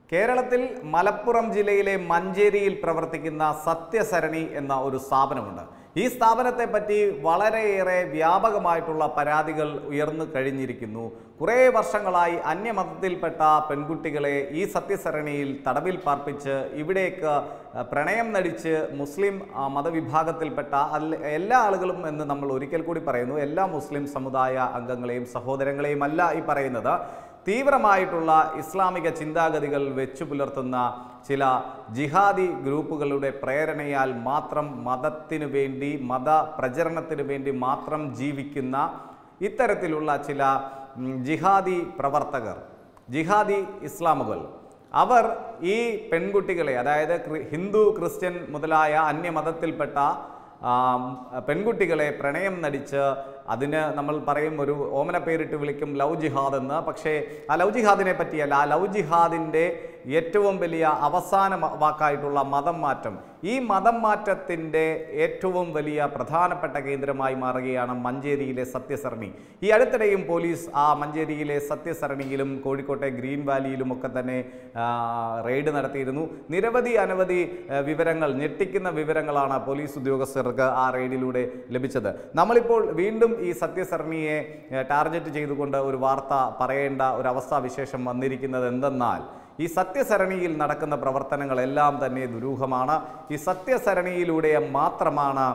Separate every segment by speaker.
Speaker 1: കേരളത്തിൽ മലപ്പുറം ജില്ലയിലെ മഞ്ചേരിയിൽ പ്രവർത്തിക്കുന്ന സത്യസരണി എന്ന ഒരു സ്ഥാപനമുണ്ട് ഈ സ്ഥാപനത്തെ പറ്റി വളരെയേറെ വ്യാപകമായിട്ടുള്ള പരാതികൾ ഉയർന്നു കഴിഞ്ഞിരിക്കുന്നു കുറേ വർഷങ്ങളായി അന്യമതത്തിൽപ്പെട്ട പെൺകുട്ടികളെ ഈ സത്യസരണിയിൽ തടവിൽ പാർപ്പിച്ച് ഇവിടേക്ക് ആ, പ്രണയം നടിച്ച് മുസ്ലിം ആ, മതവിഭാഗത്തിൽപ്പെട്ട അല്ല എല്ലാ ആളുകളും എന്ന് നമ്മൾ ഒരിക്കൽ കൂടി പറയുന്നു എല്ലാ മുസ്ലിം സമുദായ അംഗങ്ങളെയും സഹോദരങ്ങളെയും അല്ല ഈ പറയുന്നത് തീവ്രമായിട്ടുള്ള ഇസ്ലാമിക ചിന്താഗതികൾ വെച്ചു പുലർത്തുന്ന ചില ജിഹാദി ഗ്രൂപ്പുകളുടെ പ്രേരണയാൽ മാത്രം മതത്തിനു വേണ്ടി മത പ്രചരണത്തിന് വേണ്ടി മാത്രം ജീവിക്കുന്ന ഇത്തരത്തിലുള്ള ചില ഉം, ജിഹാദി പ്രവർത്തകർ ജിഹാദി ഇസ്ലാമുകൾ അവർ ഈ പെൺകുട്ടികളെ അതായത് ക്രി- ഹിന്ദു ക്രിസ്ത്യൻ മുതലായ അന്യമതത്തിൽപ്പെട്ട ആ, പെൺകുട്ടികളെ പ്രണയം നടിച്ച് അതിന് നമ്മൾ പറയും ഒരു ഓമന പേരിട്ട് വിളിക്കും ലവ് ജിഹാദ് എന്ന് പക്ഷേ ആ ലവ് ജിഹാദിനെ പറ്റിയല്ല ആ ലവ് ജിഹാദിൻ്റെ ഏറ്റവും വലിയ അവസാന മ- വാക്കായിട്ടുള്ള മതം മാറ്റം ഈ മതം മാറ്റത്തിൻ്റെ ഏറ്റവും വലിയ പ്രധാനപ്പെട്ട കേന്ദ്രമായി മാറുകയാണ് മഞ്ചേരിയിലെ സത്യസരണി ഈ അടുത്തിടെയും പോലീസ് ആ മഞ്ചേരിയിലെ സത്യസരണിയിലും കോഴിക്കോട്ടെ ഗ്രീൻ വാലിയിലും ഒക്കെ തന്നെ ആ, റെയ്ഡ് നടത്തിയിരുന്നു നിരവധി അനവധി ആ, വിവരങ്ങൾ ഞെട്ടിക്കുന്ന വിവരങ്ങളാണ് പോലീസ് ഉദ്യോഗസ്ഥർക്ക് ആ റെയ്ഡിലൂടെ ലഭിച്ചത് നമ്മളിപ്പോൾ വീണ്ടും ഈ സത്യസരണിയെ ആ, ടാർഗറ്റ് ചെയ്തുകൊണ്ട് ഒരു വാർത്ത പറയേണ്ട ഒരു അവസ്ഥാവിശേഷം വന്നിരിക്കുന്നത് എന്തെന്നാൽ ഈ സത്യസരണിയിൽ നടക്കുന്ന പ്രവർത്തനങ്ങളെല്ലാം തന്നെ ദുരൂഹമാണ് ഈ സത്യസരണിയിലൂടെ മാത്രമാണ്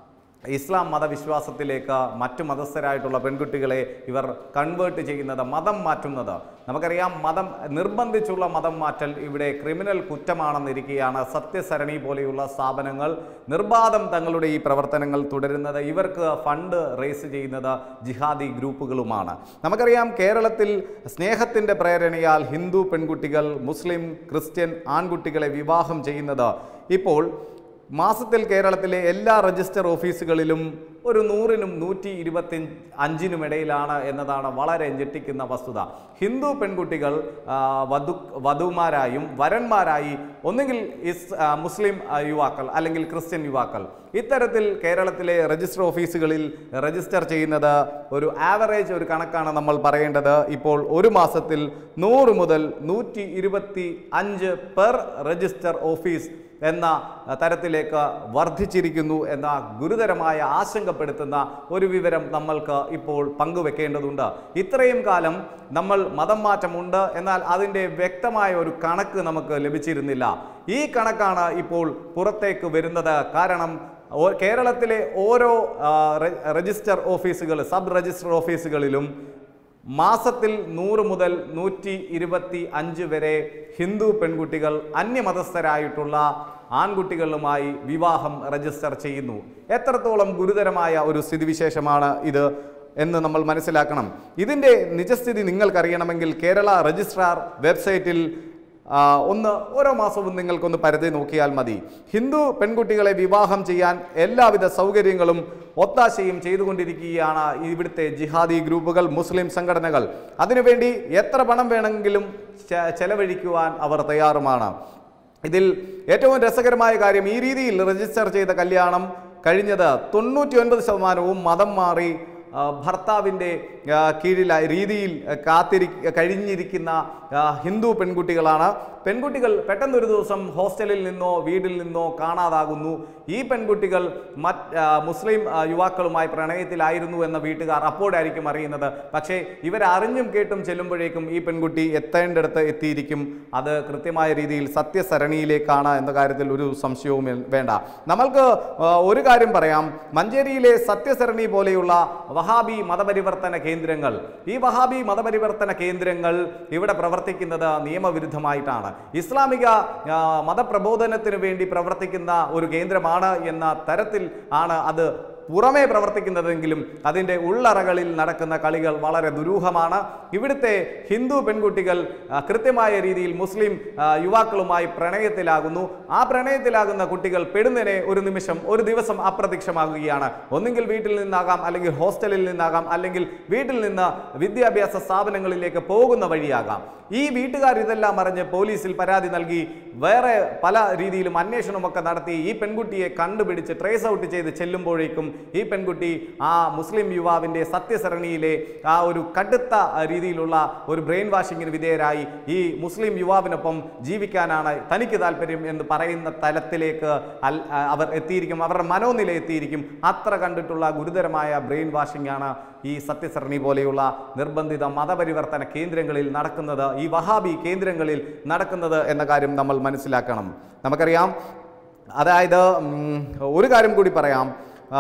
Speaker 1: ഇസ്ലാം മതവിശ്വാസത്തിലേക്ക് മറ്റു മതസ്ഥരായിട്ടുള്ള പെൺകുട്ടികളെ ഇവർ കൺവേർട്ട് ചെയ്യുന്നത് മതം മാറ്റുന്നത് നമുക്കറിയാം മതം നിർബന്ധിച്ചുള്ള മതം മാറ്റൽ ഇവിടെ ക്രിമിനൽ കുറ്റമാണെന്നിരിക്കുകയാണ് സത്യസരണി പോലെയുള്ള സ്ഥാപനങ്ങൾ നിർബാധം തങ്ങളുടെ ഈ പ്രവർത്തനങ്ങൾ തുടരുന്നത് ഇവർക്ക് ഫണ്ട് റേസ് ചെയ്യുന്നത് ജിഹാദി ഗ്രൂപ്പുകളുമാണ് നമുക്കറിയാം കേരളത്തിൽ സ്നേഹത്തിൻ്റെ പ്രേരണയാൽ ഹിന്ദു പെൺകുട്ടികൾ മുസ്ലിം ക്രിസ്ത്യൻ ആൺകുട്ടികളെ വിവാഹം ചെയ്യുന്നത് ഇപ്പോൾ മാസത്തിൽ കേരളത്തിലെ എല്ലാ രജിസ്റ്റർ ഓഫീസുകളിലും ഒരു നൂറിനും നൂറ്റി ഇരുപത്തി അഞ്ചിനും ഇടയിലാണ് എന്നതാണ് വളരെ ഞെട്ടിക്കുന്ന വസ്തുത ഹിന്ദു പെൺകുട്ടികൾ ആ, വധു വധുമാരായും വരന്മാരായി ഒന്നുകിൽ ഇസ് ആ, മുസ്ലിം ആ, യുവാക്കൾ അല്ലെങ്കിൽ ക്രിസ്ത്യൻ യുവാക്കൾ ഇത്തരത്തിൽ കേരളത്തിലെ രജിസ്റ്റർ ഓഫീസുകളിൽ രജിസ്റ്റർ ചെയ്യുന്നത് ഒരു ആവറേജ് ഒരു കണക്കാണ് നമ്മൾ പറയേണ്ടത് ഇപ്പോൾ ഒരു മാസത്തിൽ നൂറ് മുതൽ നൂറ്റി ഇരുപത്തി അഞ്ച് പെർ രജിസ്റ്റർ ഓഫീസ് എന്ന തരത്തിലേക്ക് വർദ്ധിച്ചിരിക്കുന്നു എന്ന ഗുരുതരമായ ആശങ്കപ്പെടുത്തുന്ന ഒരു വിവരം നമ്മൾക്ക് ഇപ്പോൾ പങ്കുവെക്കേണ്ടതുണ്ട് ഇത്രയും കാലം നമ്മൾ മതം മാറ്റമുണ്ട് എന്നാൽ അതിൻ്റെ വ്യക്തമായ ഒരു കണക്ക് നമുക്ക് ലഭിച്ചിരുന്നില്ല ഈ കണക്കാണ് ഇപ്പോൾ പുറത്തേക്ക് വരുന്നത് കാരണം ഓ- കേരളത്തിലെ ഓരോ ആ, രെ- രജിസ്റ്റർ ഓഫീസുകൾ സബ് രജിസ്റ്റർ ഓഫീസുകളിലും മാസത്തിൽ നൂറ് മുതൽ നൂറ്റി ഇരുപത്തി അഞ്ച് വരെ ഹിന്ദു പെൺകുട്ടികൾ അന്യമതസ്ഥരായിട്ടുള്ള ആൺകുട്ടികളുമായി വിവാഹം രജിസ്റ്റർ ചെയ്യുന്നു എത്രത്തോളം ഗുരുതരമായ ഒരു സ്ഥിതിവിശേഷമാണ് ഇത് എന്ന് നമ്മൾ മനസ്സിലാക്കണം ഇതിൻ്റെ നിജസ്ഥിതി നിങ്ങൾക്കറിയണമെങ്കിൽ കേരള രജിസ്ട്രാർ വെബ്സൈറ്റിൽ ആ, ഒന്ന് ഓരോ മാസവും നിങ്ങൾക്കൊന്ന് പരിധി നോക്കിയാൽ മതി ഹിന്ദു പെൺകുട്ടികളെ വിവാഹം ചെയ്യാൻ എല്ലാവിധ സൗകര്യങ്ങളും ഒത്താശയും ചെയ്തുകൊണ്ടിരിക്കുകയാണ് ഇവിടുത്തെ ജിഹാദി ഗ്രൂപ്പുകൾ മുസ്ലിം സംഘടനകൾ അതിനുവേണ്ടി എത്ര പണം വേണമെങ്കിലും ചെ- ചെലവഴിക്കുവാൻ അവർ തയ്യാറുമാണ് ഇതിൽ ഏറ്റവും രസകരമായ കാര്യം ഈ രീതിയിൽ രജിസ്റ്റർ ചെയ്ത കല്യാണം കഴിഞ്ഞത് തൊണ്ണൂറ്റി ഒൻപത് ശതമാനവും മതം മാറി ആ, ഭർത്താവിൻ്റെ ആ, കീഴിലായി രീതിയിൽ ആ, കാത്തിരി കഴിഞ്ഞിരിക്കുന്ന ആ, ഹിന്ദു പെൺകുട്ടികളാണ് പെൺകുട്ടികൾ പെട്ടെന്നൊരു ദിവസം ഹോസ്റ്റലിൽ നിന്നോ വീട്ടിൽ നിന്നോ കാണാതാകുന്നു ഈ പെൺകുട്ടികൾ മറ്റ് ആ, മുസ്ലിം ആ, യുവാക്കളുമായി പ്രണയത്തിലായിരുന്നു എന്ന വീട്ടുകാർ അപ്പോഴായിരിക്കും അറിയുന്നത് പക്ഷേ ഇവരറിഞ്ഞും കേട്ടും ചെല്ലുമ്പോഴേക്കും ഈ പെൺകുട്ടി എത്തേണ്ടടുത്ത് എത്തിയിരിക്കും അത് കൃത്യമായ രീതിയിൽ സത്യസരണിയിലേക്കാണ് എന്ന കാര്യത്തിൽ ഒരു സംശയവും വേ- വേണ്ട നമ്മൾക്ക് ആ, ഒരു കാര്യം പറയാം മഞ്ചേരിയിലെ സത്യസരണി പോലെയുള്ള വഹാബി മതപരിവർത്തന കേന്ദ്രങ്ങൾ ഈ വഹാബി മതപരിവർത്തന കേന്ദ്രങ്ങൾ ഇവിടെ പ്രവർത്തിക്കുന്നത് നിയമവിരുദ്ധമായിട്ടാണ് ഇസ്ലാമിക ആ, മതപ്രബോധനത്തിന് വേണ്ടി പ്രവർത്തിക്കുന്ന ഒരു കേന്ദ്രമാണ് എന്ന തരത്തിൽ ആണ് അത് പുറമേ പ്രവർത്തിക്കുന്നതെങ്കിലും അതിൻ്റെ ഉള്ളറകളിൽ നടക്കുന്ന കളികൾ വളരെ ദുരൂഹമാണ് ഇവിടുത്തെ ഹിന്ദു പെൺകുട്ടികൾ ആ, കൃത്യമായ രീതിയിൽ മുസ്ലിം ആ, യുവാക്കളുമായി പ്രണയത്തിലാകുന്നു ആ പ്രണയത്തിലാകുന്ന കുട്ടികൾ പെടുന്നതിനെ ഒരു നിമിഷം ഒരു ദിവസം അപ്രത്യക്ഷമാകുകയാണ് ഒന്നുകിൽ വീട്ടിൽ നിന്നാകാം അല്ലെങ്കിൽ ഹോസ്റ്റലിൽ നിന്നാകാം അല്ലെങ്കിൽ വീട്ടിൽ നിന്ന് വിദ്യാഭ്യാസ സ്ഥാപനങ്ങളിലേക്ക് പോകുന്ന വഴിയാകാം ഈ വീട്ടുകാർ ഇതെല്ലാം അറിഞ്ഞ് പോലീസിൽ പരാതി നൽകി വേറെ പല രീതിയിലും അന്വേഷണമൊക്കെ നടത്തി ഈ പെൺകുട്ടിയെ കണ്ടുപിടിച്ച് ട്രേസ് ഔട്ട് ചെയ്ത് ചെല്ലുമ്പോഴേക്കും ഈ പെൺകുട്ടി ആ മുസ്ലിം യുവാവിൻ്റെ സത്യസരണിയിലെ ആ ഒരു കടുത്ത രീതിയിലുള്ള ഒരു ബ്രെയിൻ വാഷിങ്ങിന് വിധേയരായി ഈ മുസ്ലിം യുവാവിനൊപ്പം ജീവിക്കാനാണ് തനിക്ക് താല്പര്യം എന്ന് പറയുന്ന തലത്തിലേക്ക് അൽ ആ, അവർ എത്തിയിരിക്കും അവരുടെ മനോനില എത്തിയിരിക്കും അത്ര കണ്ടിട്ടുള്ള ഗുരുതരമായ ബ്രെയിൻ വാഷിംഗ് ആണ് ഈ സത്യസരണി പോലെയുള്ള നിർബന്ധിത മതപരിവർത്തന കേന്ദ്രങ്ങളിൽ നടക്കുന്നത് ഈ വഹാബി കേന്ദ്രങ്ങളിൽ നടക്കുന്നത് എന്ന കാര്യം നമ്മൾ മനസ്സിലാക്കണം നമുക്കറിയാം അതായത് ഉം, ഒരു കാര്യം കൂടി പറയാം ആ,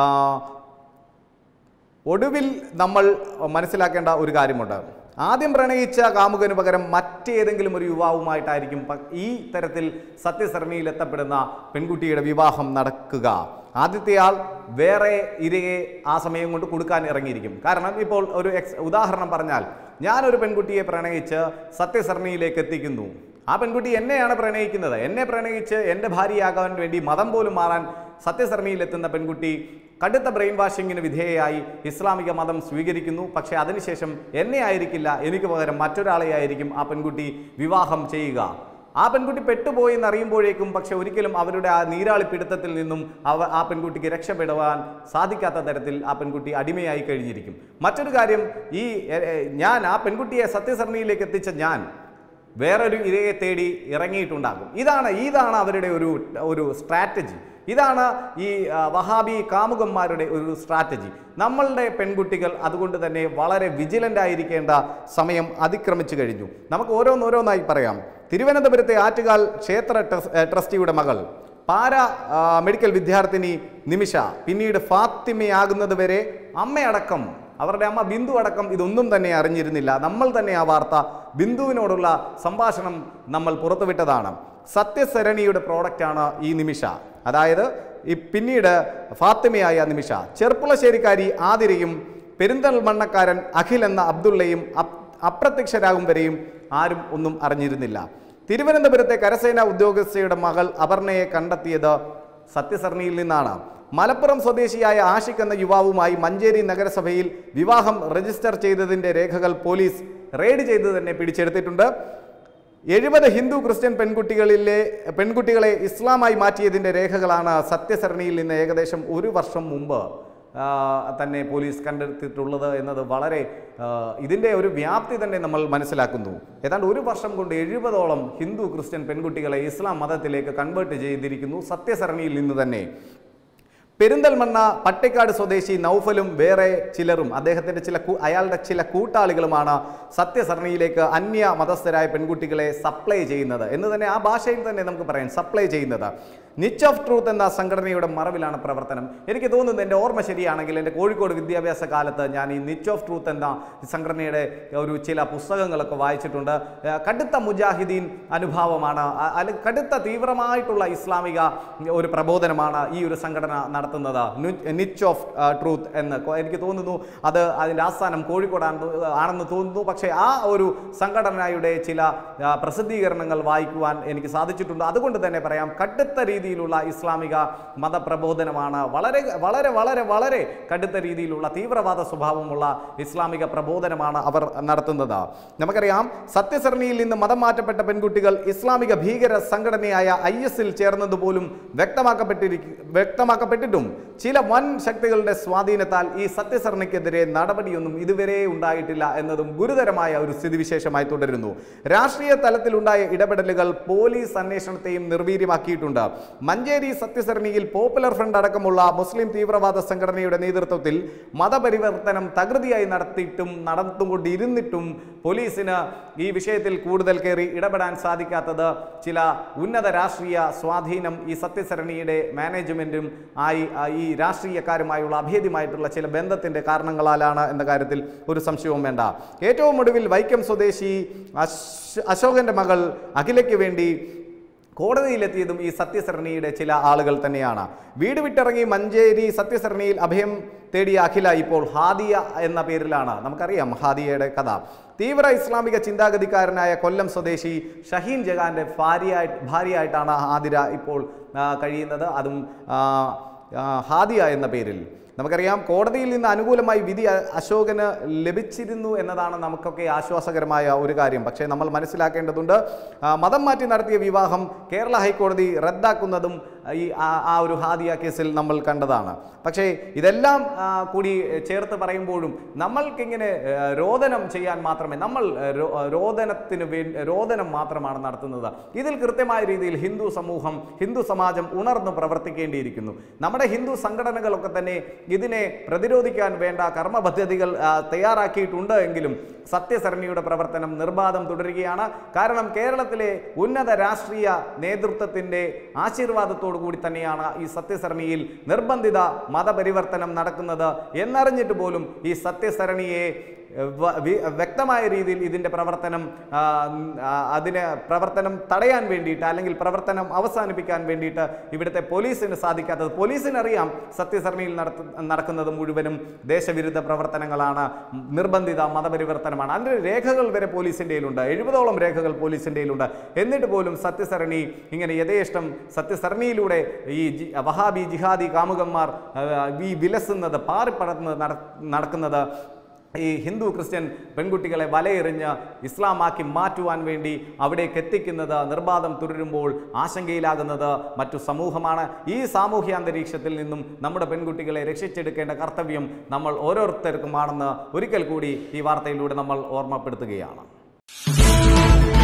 Speaker 1: ഒടുവിൽ നമ്മൾ മനസ്സിലാക്കേണ്ട ഒരു കാര്യമുണ്ട് ആദ്യം പ്രണയിച്ച കാമുകന് പകരം മറ്റേതെങ്കിലും ഒരു യുവാവുമായിട്ടായിരിക്കും പ- ഈ തരത്തിൽ സത്യസരണിയിൽ എത്തപ്പെടുന്ന പെൺകുട്ടിയുടെ വിവാഹം നടക്കുക ആദ്യത്തെ ആൾ വേറെ ഇരയെ ആ സമയം കൊണ്ട് കൊടുക്കാൻ ഇറങ്ങിയിരിക്കും കാരണം ഇപ്പോൾ ഒരു എക്സ് ഉദാഹരണം പറഞ്ഞാൽ ഞാനൊരു പെൺകുട്ടിയെ പ്രണയിച്ച് സത്യസരണിയിലേക്ക് എത്തിക്കുന്നു ആ പെൺകുട്ടി എന്നെയാണ് പ്രണയിക്കുന്നത് എന്നെ പ്രണയിച്ച് എൻ്റെ ഭാര്യയാകാൻ വേണ്ടി മതം പോലും മാറാൻ സത്യസരണിയിലെത്തുന്ന പെൺകുട്ടി കടുത്ത ബ്രെയിൻ വാഷിങ്ങിന് വിധേയയായി ഇസ്ലാമിക മതം സ്വീകരിക്കുന്നു പക്ഷേ അതിനുശേഷം എന്നെ ആയിരിക്കില്ല എനിക്ക് പകരം മറ്റൊരാളെ ആയിരിക്കും ആ പെൺകുട്ടി വിവാഹം ചെയ്യുക ആ പെൺകുട്ടി പെട്ടുപോയി എന്നറിയുമ്പോഴേക്കും പക്ഷെ ഒരിക്കലും അവരുടെ ആ നീരാളി പിടുത്തത്തിൽ നിന്നും അവ ആ പെൺകുട്ടിക്ക് രക്ഷപ്പെടുവാൻ സാധിക്കാത്ത തരത്തിൽ ആ പെൺകുട്ടി അടിമയായി കഴിഞ്ഞിരിക്കും മറ്റൊരു കാര്യം ഈ എ, എ, ഞാൻ ആ പെൺകുട്ടിയെ സത്യസരണിയിലേക്ക് എത്തിച്ച ഞാൻ വേറൊരു ഇരയെ തേടി ഇറങ്ങിയിട്ടുണ്ടാകും ഇതാണ് ഇതാണ് അവരുടെ ഒരു ഒരു സ്ട്രാറ്റജി ഇതാണ് ഈ ആ, വഹാബി കാമുകന്മാരുടെ ഒരു സ്ട്രാറ്റജി നമ്മളുടെ പെൺകുട്ടികൾ അതുകൊണ്ട് തന്നെ വളരെ വിജിലൻ്റ് ആയിരിക്കേണ്ട സമയം അതിക്രമിച്ചു കഴിഞ്ഞു നമുക്ക് ഓരോന്നോരോന്നായി പറയാം തിരുവനന്തപുരത്തെ ആറ്റുകാൽ ക്ഷേത്ര ട്രസ്- ഏ, ട്രസ്റ്റിയുടെ മകൾ പാര ആ, മെഡിക്കൽ വിദ്യാർത്ഥിനി നിമിഷ പിന്നീട് ഫാത്തിമയാകുന്നത് വരെ അമ്മയടക്കം അവരുടെ അമ്മ ബിന്ദു അടക്കം ഇതൊന്നും തന്നെ അറിഞ്ഞിരുന്നില്ല നമ്മൾ തന്നെ ആ വാർത്ത ബിന്ദുവിനോടുള്ള സംഭാഷണം നമ്മൾ പുറത്തുവിട്ടതാണ് സത്യസരണിയുടെ പ്രോഡക്റ്റാണ് ഈ നിമിഷ അതായത് ഈ പിന്നീട് ഫാത്തിമയായ നിമിഷ ചെർപ്പുളശ്ശേരിക്കാരി ആതിരയും പെരിന്തൽമണ്ണക്കാരൻ അഖിൽ എന്ന അബ്ദുള്ളയും അപ്- അപ്രത്യക്ഷരാകും വരെയും ആരും ഒന്നും അറിഞ്ഞിരുന്നില്ല തിരുവനന്തപുരത്തെ കരസേനാ ഉദ്യോഗസ്ഥയുടെ മകൾ അപർണയെ കണ്ടെത്തിയത് സത്യസരണിയിൽ നിന്നാണ് മലപ്പുറം സ്വദേശിയായ ആഷിഖ് എന്ന യുവാവുമായി മഞ്ചേരി നഗരസഭയിൽ വിവാഹം രജിസ്റ്റർ ചെയ്തതിന്റെ രേഖകൾ പോലീസ് റെയ്ഡ് ചെയ്ത് തന്നെ പിടിച്ചെടുത്തിട്ടുണ്ട് എഴുപത് ഹിന്ദു ക്രിസ്ത്യൻ പെൺകുട്ടികളിലെ പെൺകുട്ടികളെ ഇസ്ലാമായി മാറ്റിയതിൻ്റെ രേഖകളാണ് സത്യസരണിയിൽ നിന്ന് ഏകദേശം ഒരു വർഷം മുമ്പ് ആ, തന്നെ പോലീസ് കണ്ടെത്തിയിട്ടുള്ളത് എന്നത് വളരെ ആ, ഇതിൻ്റെ ഒരു വ്യാപ്തി തന്നെ നമ്മൾ മനസ്സിലാക്കുന്നു ഏതാണ്ട് ഒരു വർഷം കൊണ്ട് എഴുപതോളം ഹിന്ദു ക്രിസ്ത്യൻ പെൺകുട്ടികളെ ഇസ്ലാം മതത്തിലേക്ക് കൺവേർട്ട് ചെയ്തിരിക്കുന്നു സത്യസരണിയിൽ നിന്ന് തന്നെ പെരിന്തൽമണ്ണ പട്ടിക്കാട് സ്വദേശി നൗഫലും വേറെ ചിലരും അദ്ദേഹത്തിൻ്റെ ചില കൂ- അയാളുടെ ചില കൂട്ടാളികളുമാണ് സത്യസരണിയിലേക്ക് അന്യ മതസ്ഥരായ പെൺകുട്ടികളെ സപ്ലൈ ചെയ്യുന്നത് എന്ന് തന്നെ ആ ഭാഷയിൽ തന്നെ നമുക്ക് പറയാം സപ്ലൈ ചെയ്യുന്നത് നിച്ച് ഓഫ് ട്രൂത്ത് എന്ന സംഘടനയുടെ മറവിലാണ് പ്രവർത്തനം എനിക്ക് തോന്നുന്നു എൻ്റെ ഓർമ്മ ശരിയാണെങ്കിൽ എൻ്റെ കോഴിക്കോട് വിദ്യാഭ്യാസ കാലത്ത് ഞാൻ ഈ നിച്ച് ഓഫ് ട്രൂത്ത് എന്ന സംഘടനയുടെ ഒരു ചില പുസ്തകങ്ങളൊക്കെ വായിച്ചിട്ടുണ്ട് ഏഹ് കടുത്ത മുജാഹിദീൻ അനുഭാവമാണ് അ- അല്ലെങ്കിൽ കടുത്ത തീവ്രമായിട്ടുള്ള ഇസ്ലാമിക ഒരു പ്രബോധനമാണ് ഈ ഒരു സംഘടന നടത്തുന്നത് നിച്ച് ഓഫ് ട്രൂത്ത് എന്ന് കൊ- എനിക്ക് തോന്നുന്നു അത് അതിൻ്റെ ആസ്ഥാനം കോഴിക്കോടാണ് ആണെന്ന് തോന്നുന്നു പക്ഷേ ആ ഒരു സംഘടനയുടെ ചില ആ, പ്രസിദ്ധീകരണങ്ങൾ വായിക്കുവാൻ എനിക്ക് സാധിച്ചിട്ടുണ്ട് അതുകൊണ്ട് തന്നെ പറയാം കടുത്ത രീതിയിലുള്ള ഇസ്ലാമിക മതപ്രബോധനമാണ് വളരെ വളരെ വളരെ വളരെ കടുത്ത രീതിയിലുള്ള തീവ്രവാദ സ്വഭാവമുള്ള ഇസ്ലാമിക പ്രബോധനമാണ് അവർ നടത്തുന്നത് നമുക്കറിയാം സത്യസരണിയിൽ നിന്ന് മതം മാറ്റപ്പെട്ട പെൺകുട്ടികൾ ഇസ്ലാമിക ഭീകര സംഘടനയായ ഐ എസിൽ ചേർന്നതുപോലും വ്യക്തമാക്കപ്പെട്ടിരിക്കും വ്യക്തമാക്കപ്പെട്ടിട്ടും ചില വൻ ശക്തികളുടെ സ്വാധീനത്താൽ ഈ സത്യസരണിക്കെതിരെ നടപടിയൊന്നും ഇതുവരെ ഉണ്ടായിട്ടില്ല എന്നതും ഗുരുതരമായ ഒരു സ്ഥിതിവിശേഷമായി തുടരുന്നു രാഷ്ട്രീയ തലത്തിലുണ്ടായ ഇടപെടലുകൾ പോലീസ് അന്വേഷണത്തെയും നിർവീര്യമാക്കിയിട്ടുണ്ട് മഞ്ചേരി സത്യസരണിയിൽ പോപ്പുലർ ഫ്രണ്ട് അടക്കമുള്ള മുസ്ലിം തീവ്രവാദ സംഘടനയുടെ നേതൃത്വത്തിൽ മതപരിവർത്തനം തകൃതിയായി നടത്തിയിട്ടും നടന്നുകൊണ്ടിരുന്നിട്ടും പോലീസിന് ഈ വിഷയത്തിൽ കൂടുതൽ കയറി ഇടപെടാൻ സാധിക്കാത്തത് ചില ഉന്നത രാഷ്ട്രീയ സ്വാധീനം ഈ സത്യസരണിയുടെ മാനേജ്മെന്റും ആയി ആ, ഈ രാഷ്ട്രീയക്കാരുമായുള്ള അഭേദ്യമായിട്ടുള്ള ചില ബന്ധത്തിന്റെ കാരണങ്ങളാലാണ് എന്ന കാര്യത്തിൽ ഒരു സംശയവും വേണ്ട ഏറ്റവും ഒടുവിൽ വൈക്കം സ്വദേശി അശ് അശോകന്റെ മകൾ അഖിലയ്ക്ക് വേണ്ടി കോടതിയിലെത്തിയതും ഈ സത്യസരണിയുടെ ചില ആളുകൾ തന്നെയാണ് വീട് വിട്ടിറങ്ങി മഞ്ചേരി സത്യസരണിയിൽ അഭയം തേടിയ അഖില ഇപ്പോൾ ഹാദിയ എന്ന പേരിലാണ് നമുക്കറിയാം ഹാദിയയുടെ കഥ തീവ്ര ഇസ്ലാമിക ചിന്താഗതിക്കാരനായ കൊല്ലം സ്വദേശി ഷഹീൻ ജഹാന്റെ ഭാര്യയായി ഭാര്യയായിട്ടാണ് ഹാദിര ഇപ്പോൾ ആ, കഴിയുന്നത് അതും ആ, ആ, ഹാദിയ എന്ന പേരിൽ നമുക്കറിയാം കോടതിയിൽ നിന്ന് അനുകൂലമായി വിധി അ- അശോകന് ലഭിച്ചിരുന്നു എന്നതാണ് നമുക്കൊക്കെ ആശ്വാസകരമായ ഒരു കാര്യം പക്ഷേ നമ്മൾ മനസ്സിലാക്കേണ്ടതുണ്ട് ആ, മതം മാറ്റി നടത്തിയ വിവാഹം കേരള ഹൈക്കോടതി റദ്ദാക്കുന്നതും ഈ ആ- ആ ഒരു ഹാദിയ കേസിൽ നമ്മൾ കണ്ടതാണ് പക്ഷേ ഇതെല്ലാം ആ, കൂടി ചേർത്ത് പറയുമ്പോഴും നമ്മൾക്കിങ്ങനെ ആ, രോദനം ചെയ്യാൻ മാത്രമേ നമ്മൾ ആ, രോ- ആ, രോദനത്തിന് വേ രോദനം മാത്രമാണ് നടത്തുന്നത് ഇതിൽ കൃത്യമായ രീതിയിൽ ഹിന്ദു സമൂഹം ഹിന്ദു സമാജം ഉണർന്ന് പ്രവർത്തിക്കേണ്ടിയിരിക്കുന്നു നമ്മുടെ ഹിന്ദു സംഘടനകളൊക്കെ തന്നെ ഇതിനെ പ്രതിരോധിക്കാൻ വേണ്ട കർമ്മ പദ്ധതികൾ ആ, തയ്യാറാക്കിയിട്ടുണ്ട് എങ്കിലും സത്യസരണിയുടെ പ്രവർത്തനം നിർബാധം തുടരുകയാണ് കാരണം കേരളത്തിലെ ഉന്നത രാഷ്ട്രീയ നേതൃത്വത്തിൻ്റെ ആശീർവാദത്തോടു കൂടി തന്നെയാണ് ഈ സത്യസരണിയിൽ നിർബന്ധിത മതപരിവർത്തനം നടക്കുന്നത് എന്നറിഞ്ഞിട്ട് പോലും ഈ സത്യസരണിയെ വ- വി- വ്യക്തമായ രീതിയിൽ ഇതിൻ്റെ പ്രവർത്തനം ആ, ആ, അതിന് പ്രവർത്തനം തടയാൻ വേണ്ടിയിട്ട് അല്ലെങ്കിൽ പ്രവർത്തനം അവസാനിപ്പിക്കാൻ വേണ്ടിയിട്ട് ഇവിടുത്തെ പോലീസിന് സാധിക്കാത്തത് പോലീസിനറിയാം സത്യസരണിയിൽ നടത്ത നടക്കുന്നത് മുഴുവനും ദേശവിരുദ്ധ പ്രവർത്തനങ്ങളാണ് നിർബന്ധിത മതപരിവർത്തനമാണ് അതിൻ്റെ രേഖകൾ വരെ പോലീസിൻ്റെ കയ്യിലുണ്ട് എഴുപതോളം രേഖകൾ പോലീസിൻ്റെ കയ്യിലുണ്ട് എന്നിട്ട് പോലും സത്യസരണി ഇങ്ങനെ യഥേഷ്ടം സത്യസരണിയിലൂടെ ഈ ജി- വഹാബി ജിഹാദി കാമുകന്മാർ ആ, ഈ വിലസുന്നത് പാറിപ്പടന്ന് നട നടക്കുന്നത് ഈ ഹിന്ദു ക്രിസ്ത്യൻ പെൺകുട്ടികളെ വലയെറിഞ്ഞ് ഇസ്ലാമാക്കി മാറ്റുവാൻ വേണ്ടി അവിടേക്ക് എത്തിക്കുന്നത് നിർബാധം തുടരുമ്പോൾ ആശങ്കയിലാകുന്നത് മറ്റു സമൂഹമാണ് ഈ സാമൂഹ്യ അന്തരീക്ഷത്തിൽ നിന്നും നമ്മുടെ പെൺകുട്ടികളെ രക്ഷിച്ചെടുക്കേണ്ട കർത്തവ്യം നമ്മൾ ഓരോരുത്തർക്കുമാണെന്ന് ഒരിക്കൽ കൂടി ഈ വാർത്തയിലൂടെ നമ്മൾ ഓർമ്മപ്പെടുത്തുകയാണ്